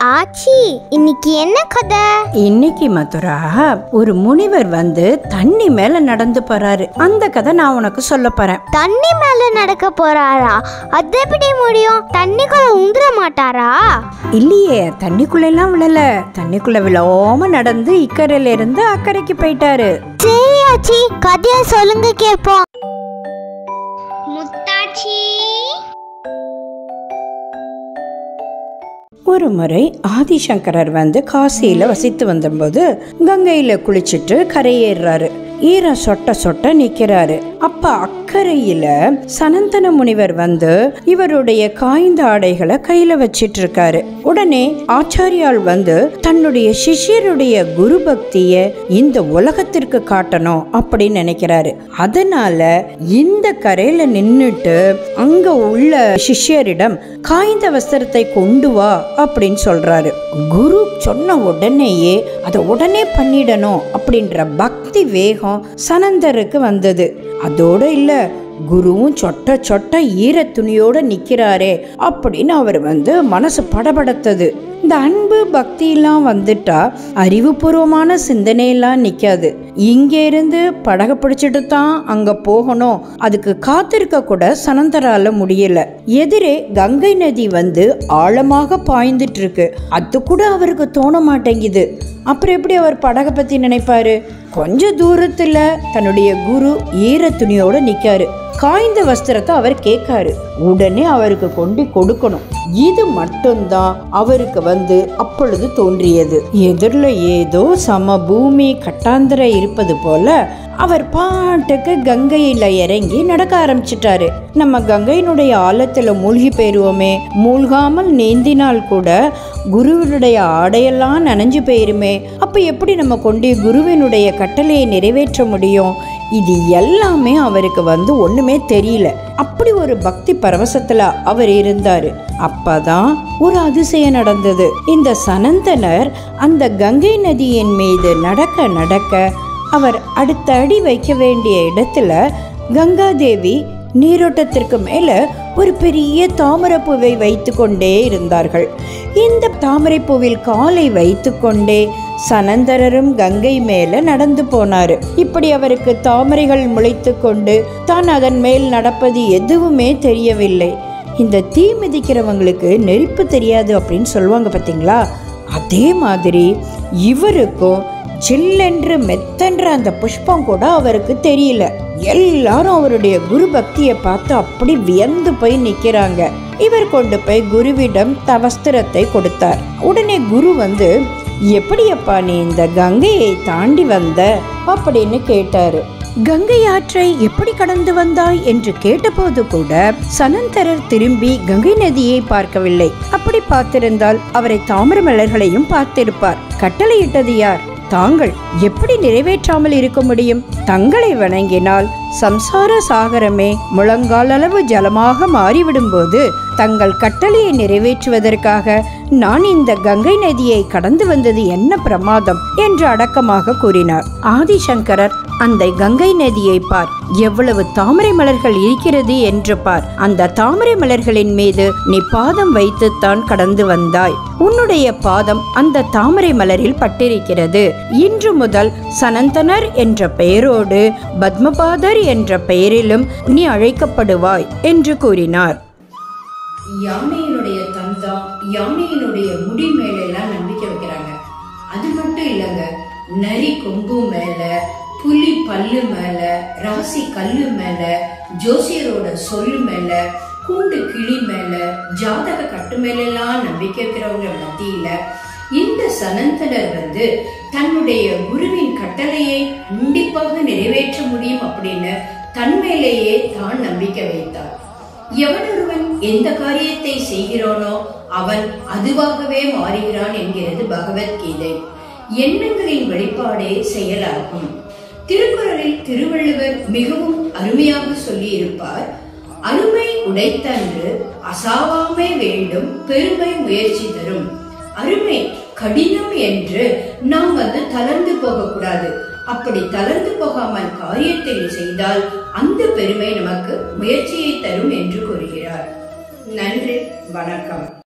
ஆச்சி இன்னைக்கு என்ன கதை இன்னைக்கு மதுரா ஒரு முனிவர் வந்து தண்ணி மேல நடந்து போறாரு அந்த கதை நான் உனக்கு சொல்ல போறேன் தண்ணி மேல நடக்க போறாரா அது எப்படி முடியும் தண்ணிக்குள்ள உந்துர மாட்டாரா இல்லையே தண்ணிக்குள்ள எல்லாம் விழல தண்ணிக்குள்ள விழாம நடந்து இக்கரையில இருந்து அக்கறைக்கு போயிட்டாரு சரி ஆச்சி கதைய சொல்லுங்க கேட்போம் முத்தாச்சி ஒரு முறை ஆதிசங்கரர் வந்து காசியில வசித்து வந்தபோது கங்கையில குளிச்சிட்டு கரையேறாரு ஈரம் சொட்ட சொட்ட நிக்கிறாரு அப்ப அக்கறையில சனந்தன முனிவர் வந்து இவருடைய காய்ந்த ஆடைகளை கையில வச்சிட்டு இருக்காரு உடனே ஆச்சாரியால் வந்து தன்னுடைய சிஷ்யருடைய குரு பக்திய இந்த உலகத்திற்கு காட்டணும் அப்படின்னு நினைக்கிறாரு அதனால இந்த கரையில நின்னுட்டு அங்க உள்ள சிஷ்யரிடம் காய்ந்த வஸ்திரத்தை கொண்டு வா அப்படின்னு சொல்றாரு குரு சொன்ன உடனேயே அதை உடனே பண்ணிடணும் அப்படின்ற பக்தி வேகம் சனந்தருக்கு வந்தது அதோட இல்ல குருவும் சொட்ட சொட்ட ஈர துணியோட நிக்கிறாரே அப்படின்னு அவர் வந்து மனசு படபடத்தது இந்த அன்பு பக்தியெல்லாம் வந்துட்டா அறிவுபூர்வமான சிந்தனையெல்லாம் நிக்காது இங்க இருந்து படக பிடிச்சிட்டு தான் அங்க போகணும் அதுக்கு காத்திருக்க கூட சனந்தரால முடியல எதிரே கங்கை நதி வந்து ஆழமாக பாய்ந்துட்டு இருக்கு அது கூட அவருக்கு தோண மாட்டேங்குது அப்புறம் எப்படி அவர் படகை பத்தி நினைப்பாரு கொஞ்ச தூரத்துல தன்னுடைய குரு ஈர துணியோட நிக்காரு காய்ந்த வஸ்திரத்தை அவர் கேட்காரு உடனே அவருக்கு கொண்டு கொடுக்கணும் இது மட்டும்தான் அவருக்கு வந்து அப்பொழுது தோன்றியது எதிரில் ஏதோ சம பூமி கட்டாந்திர இருப்பது போல அவர் பாட்டுக்கு கங்கையில இறங்கி நடக்க ஆரம்பிச்சிட்டாரு நம்ம கங்கையினுடைய ஆழத்துல மூழ்கி போயிருவோமே மூழ்காமல் நீந்தினால் கூட குருவினுடைய ஆடையெல்லாம் நனைஞ்சு போயிருமே அப்ப எப்படி நம்ம கொண்டு குருவினுடைய கட்டளையை நிறைவேற்ற முடியும் இது எல்லாமே அவருக்கு வந்து ஒண்ணுமே தெரியல அப்படி ஒரு பக்தி பரவசத்துல அவர் இருந்தாரு அப்பதான் ஒரு அதிசயம் நடந்தது இந்த சனந்தனர் அந்த கங்கை நதியின் மீது நடக்க நடக்க அவர் அடுத்த அடி வைக்க வேண்டிய இடத்துல கங்காதேவி நீரோட்டத்திற்கு மேல ஒரு பெரிய தாமரைப்பூவை வைத்து கொண்டே இருந்தார்கள் இந்த தாமரைப்பூவில் காலை வைத்து கொண்டே சனந்தரரும் கங்கை மேல நடந்து போனாரு இப்படி அவருக்கு தாமரைகள் முளைத்து கொண்டு தான் அதன் மேல் நடப்பது எதுவுமே தெரியவில்லை இந்த தீ மிதிக்கிறவங்களுக்கு நெருப்பு தெரியாது அப்படின்னு சொல்லுவாங்க பார்த்தீங்களா அதே மாதிரி இவருக்கும் ஜில்லென்று மெத்தென்ற அந்த புஷ்பம் கூட அவருக்கு தெரியல எல்லாரும் அவருடைய குரு பக்தியை பார்த்து அப்படி வியந்து போய் நிக்கிறாங்க இவர் கொண்டு போய் குருவிடம் தவஸ்திரத்தை கொடுத்தார் உடனே குரு வந்து எப்படியப்பா நீ இந்த கங்கையை தாண்டி வந்த அப்படின்னு கேட்டாரு கங்கை ஆற்றை எப்படி கடந்து வந்தாய் என்று கேட்டபோது கூட சனந்தரர் திரும்பி கங்கை நதியை பார்க்கவில்லை அப்படி பார்த்திருந்தால் அவரை தாமர மலர்களையும் பார்த்திருப்பார் கட்டளையிட்டது யார் தாங்கள் எப்படி நிறைவேற்றாமல் இருக்க முடியும் தங்களை வணங்கினால் சம்சார சாகரமே முழங்கால் அளவு ஜலமாக மாறிவிடும்போது தங்கள் கட்டளையை நிறைவேற்றுவதற்காக நான் இந்த கங்கை நதியை கடந்து வந்தது என்ன பிரமாதம் என்று அடக்கமாக கூறினார் ஆதிசங்கரர் அந்த கங்கை நதியை பார் எவ்வளவு தாமரை மலர்கள் இருக்கிறது என்று பார் அந்த தாமரை மலர்களின் மீது நீ பாதம் வைத்துத்தான் கடந்து வந்தாய் உன்னுடைய பாதம் அந்த தாமரை மலரில் பட்டிருக்கிறது இன்று முதல் சனந்தனர் என்ற பெயரோடு பத்மபாதர் என்ற பெயரிலும் நீ அழைக்கப்படுவாய் என்று கூறினார் யானையினுடைய தந்தம் யானையினுடைய முடி மேல எல்லாம் நம்பிக்கை வைக்கிறாங்க அது மட்டும் இல்லைங்க நரி கொம்பு மேல புலி பல்லு மேல ராசி கல்லு மேல ஜோசியரோட சொல்லு மேல கூண்டு கிளி மேல ஜாதக கட்டு மேல எல்லாம் நம்பிக்கை வைக்கிறவங்க மத்தியில இந்த சனந்தனர் வந்து தன்னுடைய குருவின் கட்டளையை கண்டிப்பாக நிறைவேற்ற முடியும் அப்படின்னு தன் மேலேயே தான் நம்பிக்கை வைத்தார் எவனொருவன் எந்த காரியத்தை செய்கிறானோ அவன் அதுவாகவே மாறுகிறான் என்கிறது பகவத்கீதை எண்ணங்களின் வெளிப்பாடே செயலாகும் திருக்குறளில் திருவள்ளுவர் மிகவும் அருமையாக சொல்லி இருப்பார் அருமை உடைத்தன்று அசாவாமை வேண்டும் பெருமை முயற்சி தரும் அருமை கடினம் என்று நாம் வந்து தளர்ந்து போகக்கூடாது அப்படி தளர்ந்து போகாமல் காரியத்தை செய்தால் அந்த பெருமை நமக்கு முயற்சியை தரும் என்று கூறுகிறார் நன்றி வணக்கம்